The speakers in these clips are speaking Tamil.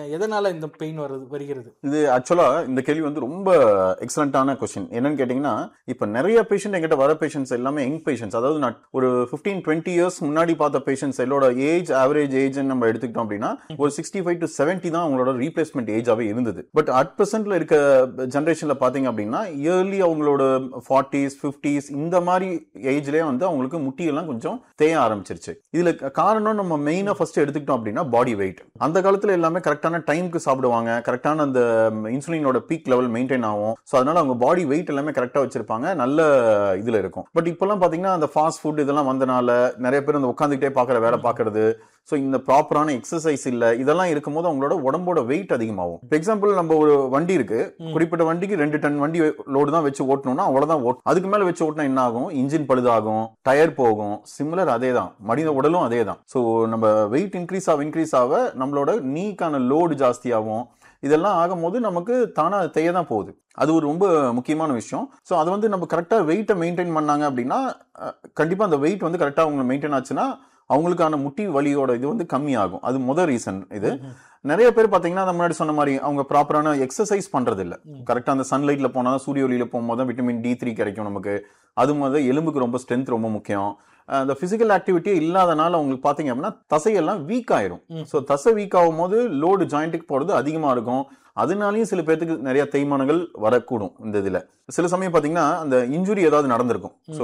எதனால இந்த பெயின் வருது வருகிறது இது ஆக்சுவலா இந்த கேள்வி வந்து ரொம்ப எக்ஸலண்டான கொஸ்டின் என்னன்னு கேட்டீங்கன்னா இப்ப நிறைய பேஷண்ட் எங்கிட்ட வர பேஷண்ட்ஸ் எல்லாமே யங் பேஷண்ட்ஸ் அதாவது நான் ஒரு ஃபிஃப்டீன் டுவெண்ட்டி இயர்ஸ் முன்னாடி பார்த்த பேஷண்ட்ஸ் எல்லோட ஏஜ் ஆவரேஜ் ஏஜ் நம்ம எடுத்துக்கிட்டோம் அப்படின்னா ஒரு சிக்ஸ்டி ஃபைவ் டு செவன்ட்டி தான் அவங்களோட ரீப்ளேஸ்மெண்ட் ஏஜாவே இருந்தது பட் அட் பிரசன்ட்ல இருக்க ஜென்ரேஷன்ல பாத்தீங்க அப்படின்னா இயர்லி அவங்களோட ஃபார்ட்டிஸ் ஃபிஃப்டிஸ் இந்த மாதிரி ஏஜ்லயே வந்து அவங்களுக்கு முட்டியெல்லாம் கொஞ்சம் தேய ஆரம்பிச்சிருச்சு இதுல காரணம் நம்ம மெயினா ஃபர்ஸ்ட் எடுத்துக்கிட்டோம் அப்படின்னா பாடி வெயிட் அந்த காலத்துல எல்லாமே கரெக்டான டைம்க்கு சாப்பிடுவாங்க கரெக்டான அந்த இன்சுலினோட பீக் லெவல் மெயின்டைன் ஆகும் ஸோ அதனால அவங்க பாடி வெயிட் எல்லாமே கரெக்டா வச்சிருப்பாங்க நல்ல இதுல இருக்கும் பட் இப்பெல்லாம் பாத்தீங்கன்னா அந்த ஃபாஸ்ட் ஃபுட் இதெல்லாம் வந்தனால நிறைய பேர் அந்த உட்காந்துக்கிட்டே பாக்குற வேலை பாக்குறது ஸோ இந்த ப்ராப்பரான எக்ஸசைஸ் இல்ல இதெல்லாம் இருக்கும்போது அவங்களோட உடம்போட வெயிட் அதிகமாகும் இப்போ எக்ஸாம்பிள் நம்ம ஒரு வண்டி இருக்கு குறிப்பிட்ட வண்டிக்கு ரெண்டு டன் வண்டி லோடு தான் வச்சு ஓட்டணும்னா அவ்வளவுதான் ஓட் அதுக்கு மேல வச்சு ஓட்டினா என்ன ஆகும் இன்ஜின் பழுதாகும் டயர் போகும் சிமிலர் அதே தான் மனித உடலும் அதே தான் ஸோ நம்ம வெயிட் இன்க்ரீஸ் ஆக இன்க்ரீஸ் ஆக நம்மளோட நீக்கான லோடு ஜாஸ்தியாகும் இதெல்லாம் ஆகும்போது நமக்கு தானா தேய தான் போகுது அது ஒரு ரொம்ப முக்கியமான விஷயம் ஸோ அதை வந்து நம்ம கரெக்டாக வெயிட்டை மெயின்டைன் பண்ணாங்க அப்படின்னா கண்டிப்பாக அந்த வெயிட் வந்து கரெக்டாக அவங்க மெயின்டைன் ஆச்சுன்னா அவங்களுக்கான முட்டி வலியோட இது வந்து கம்மியாகும் அது முதல் ரீசன் இது நிறைய பேர் பாத்தீங்கன்னா அந்த முன்னாடி சொன்ன மாதிரி அவங்க ப்ராப்பரான எக்ஸசைஸ் பண்றது இல்ல கரெக்டா அந்த சன்லைட்ல போனா தான் சூரிய ஒளியில போகும்போது தான் விட்டமின் டி த்ரீ கிடைக்கும் நமக்கு அது மாதிரி எலும்புக்கு ரொம்ப ஸ்ட்ரென்த் ரொம்ப முக்கியம் அந்த பிசிக்கல் ஆக்டிவிட்டியே இல்லாதனால உங்களுக்கு பாத்தீங்க அப்படின்னா தசையெல்லாம் வீக் ஆயிரும் ஸோ தசை வீக் ஆகும் போது லோடு ஜாயிண்ட்டுக்கு போறது அதிகமா இருக்கும் அதனாலயும் சில பேர்த்துக்கு நிறைய தேய்மானங்கள் வரக்கூடும் இந்த இதுல சில சமயம் பாத்தீங்கன்னா அந்த இன்ஜுரி ஏதாவது நடந்திருக்கும் ஸோ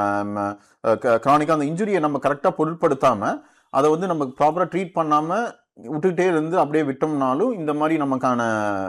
கிரானிக்கா அந்த இன்ஜுரியை நம்ம கரெக்டா பொருட்படுத்தாம அதை வந்து நம்ம ப்ராப்பரா ட்ரீட் பண்ணாம விட்டுக்கிட்டே இருந்து அப்படியே விட்டோம்னாலும் இந்த மாதிரி நமக்கான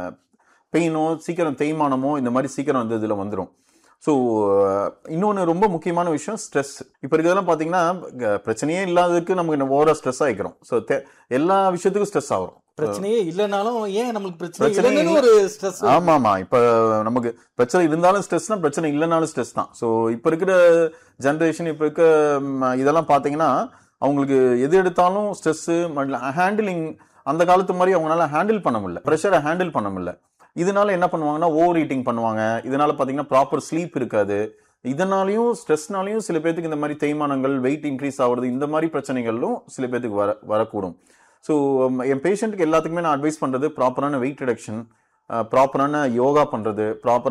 பெயினோ சீக்கிரம் தேய்மானமோ இந்த மாதிரி சீக்கிரம் வந்து இதில் வந்துடும் ஸோ இன்னொன்று ரொம்ப முக்கியமான விஷயம் ஸ்ட்ரெஸ் இப்போ இருக்கிறதெல்லாம் பார்த்தீங்கன்னா க- பிரச்சனையே இல்லாததுக்கு நமக்கு ஓவரா ஸ்ட்ரெஸ் ஆகிக்கிறோம் ஸோ எல்லா விஷயத்துக்கும் ஸ்ட்ரெஸ் ஆகும் பிரச்சனையே இல்லைனாலும் ஏன் நம்மளுக்கு பிரச்சனை பிரச்சனை இல்லைன்னு ஒரு ஸ்ட்ரெஸ் ஆமா ஆமா இப்ப நமக்கு பிரச்சனை இருந்தாலும் ஸ்ட்ரெஸ் தான் பிரச்சனை இல்லைனாலும் ஸ்ட்ரெஸ் தான் ஸோ இப்ப இருக்கிற ஜென்ரேஷன் இப்ப இருக்க ம், இதெல்லாம் பாத்தீங்கன்னா அவங்களுக்கு எது எடுத்தாலும் ஸ்ட்ரெஸ் ஹேண்டிலிங் அந்த காலத்து மாதிரி அவங்களால ஹேண்டில் பண்ண முடியல ப்ரெஷரை ஹேண்டில் பண்ண முடியல இதனால என்ன பண்ணுவாங்கன்னா ஓவர் ஈட்டிங் பண்ணுவாங்க இதனால பாத்தீங்கன்னா ப்ராப்பர் ஸ்லீப் இருக்காது இதனாலையும் ஸ்ட்ரெஸ்னாலையும் சில பேர்த்துக்கு இந்த மாதிரி தேய்மானங்கள் வெயிட் இன்க்ரீஸ் ஆகுறது இந்த மாதிரி பிரச்சனைகளும் சில பேர்த்துக்கு வர வரக்கூடும் ஸோ என் பேஷண்ட்டுக்கு எல்லாத்துக்குமே நான் அட்வைஸ் பண்ணுறது ப்ராப்பரான வெயிட் ரிடக்ஷன் ப்ராப்பரான யோகா பண்ணுறது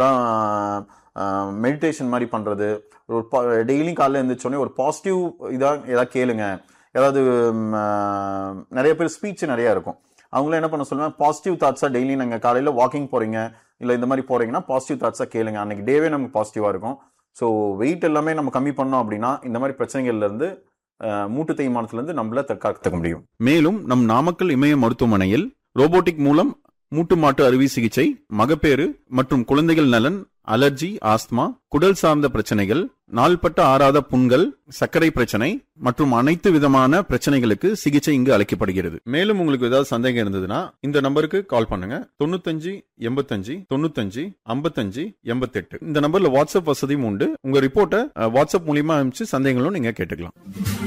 ப்ராப்பராக மெடிடேஷன் மாதிரி பண்ணுறது ஒரு டெய்லியும் காலையில் எழுந்திரிச்சோடனே ஒரு பாசிட்டிவ் இதாக ஏதாவது கேளுங்க ஏதாவது ம், ஆஹ், நிறைய பேர் ஸ்பீச் நிறையா இருக்கும் அவங்களும் என்ன பண்ண சொல்லுவேன் பாசிட்டிவ் தாட்ஸாக டெய்லி நீங்கள் காலையில் வாக்கிங் போகிறீங்க இல்லை இந்த மாதிரி போகிறீங்கன்னா பாசிட்டிவ் தாட்ஸாக கேளுங்க அன்னைக்கு டேவே நமக்கு பாசிட்டிவாக இருக்கும் ஸோ வெயிட் எல்லாமே நம்ம கம்மி பண்ணோம் அப்படின்னா இந்த மாதிரி பிரச்சனைகள்லேருந்து மூட்டு தேய்மானத்துலேருந்து நம்மள தற்காத்துக்க முடியும் மேலும் நம் நாமக்கல் இமய மருத்துவமனையில் ரோபோட்டிக் மூலம் மூட்டு மாட்டு அறுவை சிகிச்சை மகப்பேறு மற்றும் குழந்தைகள் நலன் அலர்ஜி ஆஸ்துமா குடல் சார்ந்த பிரச்சனைகள் நாள்பட்ட ஆறாத புண்கள் சர்க்கரை பிரச்சனை மற்றும் அனைத்து விதமான பிரச்சனைகளுக்கு சிகிச்சை இங்கு அளிக்கப்படுகிறது மேலும் உங்களுக்கு ஏதாவது சந்தேகம் இருந்ததுன்னா இந்த நம்பருக்கு கால் பண்ணுங்க தொண்ணூத்தஞ்சு எண்பத்தஞ்சு தொண்ணூத்தஞ்சு ஐம்பத்தஞ்சு எண்பத்தெட்டு இந்த நம்பர்ல வாட்ஸ்அப் வசதியும் உண்டு உங்க ரிப்போர்ட்டை அஹ், வாட்ஸ்அப் மூலியமா அனுப்பிச்சு சந்தேகங்களும் நீங்க கேட்டுக்கலாம்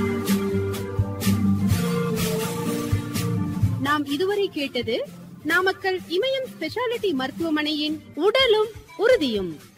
நாம் இதுவரை கேட்டது நாமக்கல் இமயம் ஸ்பெஷாலிட்டி மருத்துவமனையின் உடலும் உறுதியும்